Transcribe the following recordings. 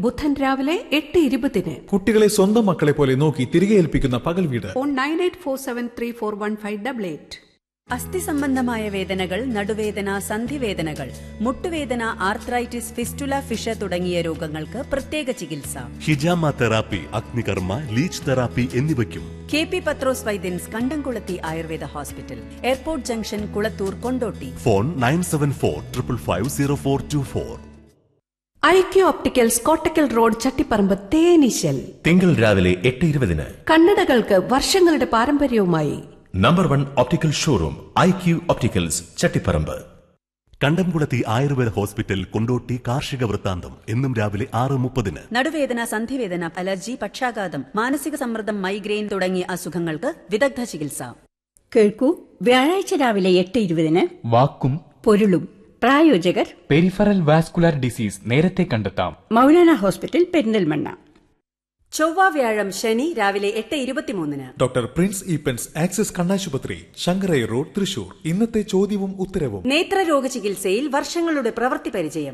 ബുധൻ രാവിലെ എട്ട് ഇരുപതിന് കുട്ടികളെ സ്വന്തം മക്കളെ പോലെ നോക്കി തിരികെ ഏൽപ്പിക്കുന്ന പകൽ വീട് phone nine eight four seven three four one five double eight അസ്ഥി സംബന്ധമായ വേദനകൾ നടുവേദന സന്ധിവേദനകൾ മുട്ടുവേദന ആർത്രൈറ്റിസ് ഫിസ്റ്റുല ഫിഷ തുടങ്ങിയ രോഗങ്ങൾക്ക് പ്രത്യേക ചികിത്സ ഹിജാമ തെറാപ്പി അഗ്നികർമ്മ ലീച്ച് തെറാപ്പി എന്നിവയ്ക്കും K P Pathros Vaidyans Kandamkulathy Ayurveda hospital airport junction Kulathur Kondotty phone nine seven four triple five zero four two four IQ opticals Kottakkal road Chattiparamba തേനീശൽ തിങ്കൾ രാവിലെ എട്ട് ഇരുപതിന് കണ്ണടകൾക്ക് വർഷങ്ങളുടെ പാരമ്പര്യവുമായി number one optical showroom I Q opticals Chattiparamba Kandamkulathy Ayurveda hospital Kondotty കാർഷിക വൃത്താന്തം എന്നും രാവിലെ ആറ് മുപ്പതിന് നടുവേദന സന്ധിവേദന അലർജി പക്ഷാഘാതം മാനസിക സമ്മർദ്ദം മൈഗ്രെയിൻ തുടങ്ങിയ അസുഖങ്ങൾക്ക് വിദഗ്ധ ചികിത്സ കേൾക്കൂ വ്യാഴാഴ്ച രാവിലെ എട്ട് ഇരുപതിന് വാക്കും പൊരുളും പ്രായോജകർ പെരിഫറൽ വാസ്കുലാർ ഡിസീസ് നേരത്തെ കണ്ടെത്താം മൗലാന ഹോസ്പിറ്റൽ പെരിന്തൽമണ്ണ ചൊവ്വ വ്യാഴം ശനി രാവിലെ എട്ട് ഇരുപത്തിമൂന്നിന് ഡോക്ടർ പ്രിൻസ് ഈപ്പൻസ് ആക്സിസ് കണ്ണാശുപത്രി ശങ്കരൈ റോഡ് തൃശൂർ ഇന്നത്തെ ചോദ്യവും ഉത്തരവും നേത്രരോഗ ചികിത്സയിൽ വർഷങ്ങളുടെ പ്രവൃത്തി പരിചയം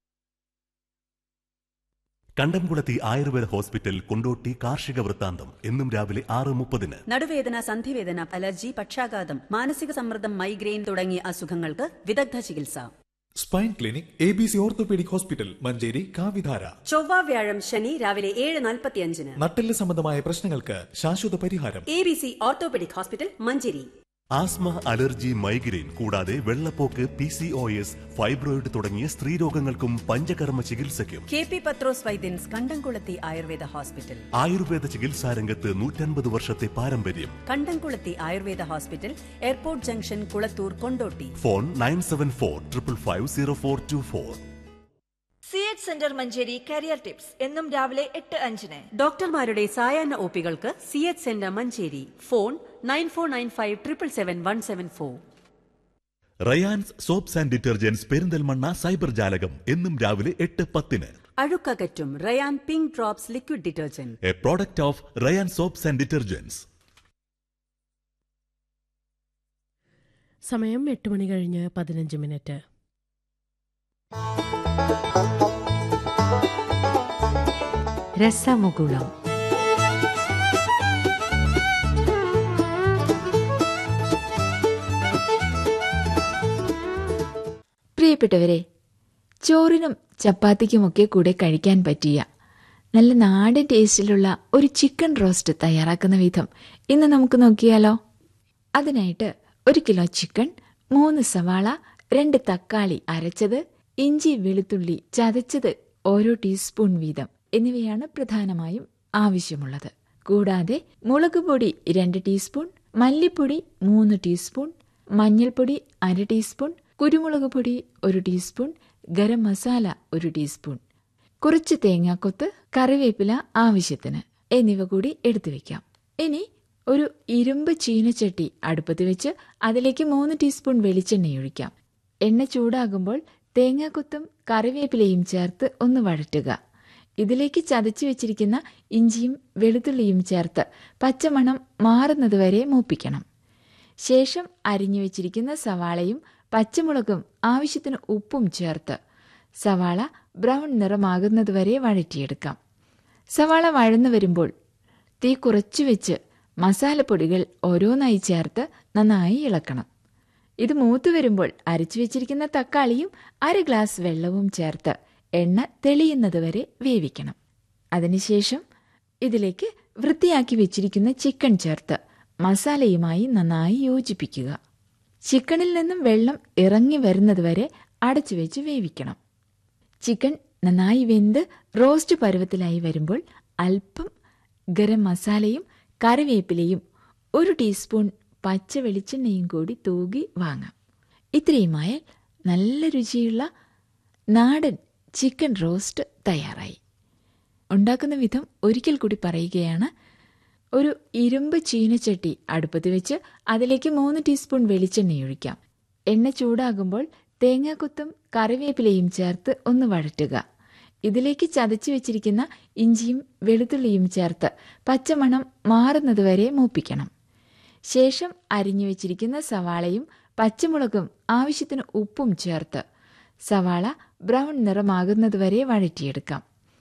കണ്ടംകുളത്തി ആയുർവേദ ഹോസ്പിറ്റൽ കൊണ്ടോട്ടി കാർഷിക വൃത്താന്തം എന്നും രാവിലെ ആറ് മുപ്പതിന് നടുവേദന സന്ധിവേദന അലർജി പക്ഷാഘാതം മാനസിക സമ്മർദ്ദം മൈഗ്രെയിൻ തുടങ്ങിയ അസുഖങ്ങൾക്ക് വിദഗ്ധ ചികിത്സ spine clinic A B C orthopaedic hospital Manjeri കാവിധാര ചൊവ്വ വ്യാഴം ശനി രാവിലെ ഏഴ് നാൽപ്പത്തിയഞ്ചിന് നട്ടെല്ല് സംബന്ധമായ പ്രശ്നങ്ങൾക്ക് ശാശ്വത പരിഹാരം A B C orthopaedic hospital Manjeri asthma allergy migraine കൂടാതെ വെള്ളപ്പോക്ക് P C O S fibroid തുടങ്ങിയ സ്ത്രീരോഗങ്ങൾക്കും പഞ്ചകർമ്മ ചികിത്സയ്ക്കും K P Pathros Vaidyans Kandamkulathy Ayurveda hospital Ayurveda ചികിത്സാരംഗത്ത് നൂറ്റൻപത് വർഷത്തെ പാരമ്പര്യം Kandamkulathy Ayurveda hospital airport junction Kulathur Kondotty phone nine seven four triple five zero four two four C H centre Manjeri career tips എന്നും രാവിലെ എട്ട് അഞ്ചിന് ഡോക്ടർമാരുടെ സായാഹ്ന ഒപികൾക്ക് C H centre Manjeri phone nine four nine five triple seven one seven four Rayans soaps and detergents Perinthalmanna cyber ജാലകം എന്നും രാവിലെ എട്ട് പത്തിന് അഴുക്കകറ്റും Rayan pink drops liquid detergent a product of Rayan soaps and detergents സമയം എട്ട് മണി കഴിഞ്ഞ് പതിനഞ്ച് മിനിറ്റ് രസമുകുളം പ്രിയപ്പെട്ടവരെ ചോറിനും ചപ്പാത്തിക്കുമൊക്കെ കൂടെ കഴിക്കാൻ പറ്റിയ നല്ല നാടൻ ടേസ്റ്റിലുള്ള ഒരു ചിക്കൻ റോസ്റ്റ് തയ്യാറാക്കുന്ന വിധം ഇന്ന് നമുക്ക് നോക്കിയാലോ അതിനായിട്ട് ഒരു കിലോ ചിക്കൻ മൂന്ന് സവാള രണ്ട് തക്കാളി അരച്ചത് ഇഞ്ചി വെളുത്തുള്ളി ചതച്ചത് ഓരോ ടീസ്പൂൺ വീതം എന്നിവയാണ് പ്രധാനമായും ആവശ്യമുള്ളത് കൂടാതെ മുളക് പൊടി രണ്ട് ടീസ്പൂൺ മല്ലിപ്പൊടി മൂന്ന് ടീസ്പൂൺ മഞ്ഞൾപ്പൊടി അര ടീസ്പൂൺ കുരുമുളക് പൊടി ഒരു ടീസ്പൂൺ ഗരം മസാല ഒരു ടീസ്പൂൺ കുറച്ച് തേങ്ങാക്കൊത്ത് കറിവേപ്പില ആവശ്യത്തിന് എന്നിവ കൂടി എടുത്തു വെക്കാം ഇനി ഒരു ഇരുമ്പ് ചീനച്ചട്ടി അടുപ്പത്ത് വെച്ച് അതിലേക്ക് മൂന്ന് ടീസ്പൂൺ വെളിച്ചെണ്ണ ഒഴിക്കാം എണ്ണ ചൂടാകുമ്പോൾ തേങ്ങാക്കൊത്തും കറിവേപ്പിലയും ചേർത്ത് ഒന്ന് വഴറ്റുക ഇതിലേക്ക് ചതച്ചു വെച്ചിരിക്കുന്ന ഇഞ്ചിയും വെളുത്തുള്ളിയും ചേർത്ത് പച്ചമണം മാറുന്നതുവരെ മൂപ്പിക്കണം ശേഷം അരിഞ്ഞു വെച്ചിരിക്കുന്ന സവാളയും പച്ചമുളകും ആവശ്യത്തിന് ഉപ്പും ചേർത്ത് സവാള ബ്രൗൺ നിറമാകുന്നതുവരെ വഴറ്റിയെടുക്കാം സവാള വഴന്നു വരുമ്പോൾ തീ കുറച്ചു വെച്ച് മസാലപ്പൊടികൾ ഓരോന്നായി ചേർത്ത് നന്നായി ഇളക്കണം ഇത് മൂത്തു വരുമ്പോൾ അരച്ചു വെച്ചിരിക്കുന്ന തക്കാളിയും അര ഗ്ലാസ് വെള്ളവും ചേർത്ത് എണ്ണ തെളിയുന്നതുവരെ വേവിക്കണം അതിനുശേഷം ഇതിലേക്ക് വൃത്തിയാക്കി വെച്ചിരിക്കുന്ന ചിക്കൻ ചേർത്ത് മസാലയുമായി നന്നായി യോജിപ്പിക്കുക ചിക്കനിൽ നിന്നും വെള്ളം ഇറങ്ങി വരുന്നതുവരെ അടച്ചു വെച്ച് വേവിക്കണം ചിക്കൻ നന്നായി വെന്ത് റോസ്റ്റ് പരുവത്തിലായി വരുമ്പോൾ അല്പം ഗരം മസാലയും കറിവേപ്പിലയും ഒരു ടീസ്പൂൺ പച്ച വെളിച്ചെണ്ണയും കൂടി തൂകി വാങ്ങാം ഇത്രയുമായാൽ നല്ല രുചിയുള്ള നാടൻ ചിക്കൻ റോസ്റ്റ് തയ്യാറായി ഉണ്ടാക്കുന്ന വിധം ഒരിക്കൽ കൂടി പറയുകയാണ് ഒരു ഇരുമ്പ് ചീനച്ചട്ടി അടുപ്പത്ത് വെച്ച് അതിലേക്ക് മൂന്ന് ടീസ്പൂൺ വെളിച്ചെണ്ണ ഒഴിക്കാം എണ്ണ ചൂടാകുമ്പോൾ തേങ്ങാക്കൊത്തും കറിവേപ്പിലയും ചേർത്ത് ഒന്ന് വഴറ്റുക ഇതിലേക്ക് ചതച്ചു വെച്ചിരിക്കുന്ന ഇഞ്ചിയും വെളുത്തുള്ളിയും ചേർത്ത് പച്ചമണം മാറുന്നതുവരെ മൂപ്പിക്കണം ശേഷം അരിഞ്ഞു വെച്ചിരിക്കുന്ന സവാളയും പച്ചമുളകും ആവശ്യത്തിന് ഉപ്പും ചേർത്ത് സവാള ബ്രൗൺ നിറമാകുന്നതുവരെ വഴറ്റിയെടുക്കാം